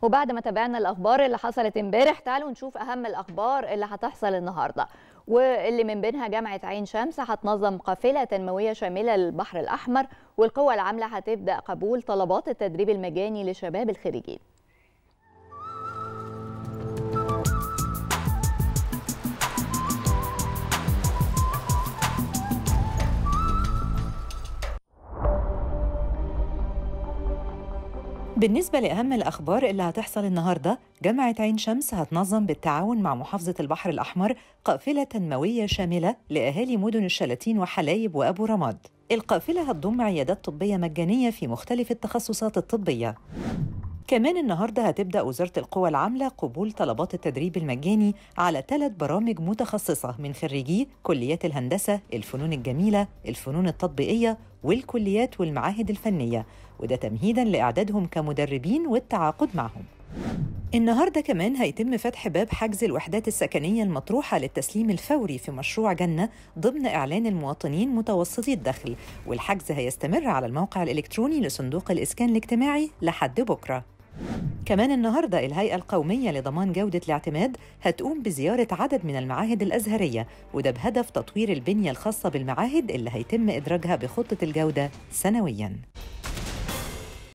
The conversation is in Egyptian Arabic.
وبعد ما تابعنا الاخبار اللي حصلت امبارح تعالوا نشوف اهم الاخبار اللي هتحصل النهارده واللي من بينها جامعه عين شمس هتنظم قافله تنمويه شامله للبحر الاحمر والقوى العامله هتبدا قبول طلبات التدريب المجاني لشباب الخريجين بالنسبة لأهم الأخبار اللي هتحصل النهاردة جامعة عين شمس هتنظم بالتعاون مع محافظة البحر الأحمر قافلة تنموية شاملة لأهالي مدن الشلاتين وحلايب وأبو رماد القافلة هتضم عيادات طبية مجانية في مختلف التخصصات الطبية كمان النهاردة هتبدأ وزارة القوى العاملة قبول طلبات التدريب المجاني على ثلاث برامج متخصصة من خريجي كليات الهندسة، الفنون الجميلة، الفنون التطبيقية والكليات والمعاهد الفنية وده تمهيداً لإعدادهم كمدربين والتعاقد معهم النهارده كمان هيتم فتح باب حجز الوحدات السكنيه المطروحه للتسليم الفوري في مشروع جنه ضمن اعلان المواطنين متوسطي الدخل والحجز هيستمر على الموقع الالكتروني لصندوق الاسكان الاجتماعي لحد بكره كمان النهارده الهيئه القوميه لضمان جوده الاعتماد هتقوم بزياره عدد من المعاهد الازهريه وده بهدف تطوير البنيه الخاصه بالمعاهد اللي هيتم ادراجها بخطه الجوده سنويا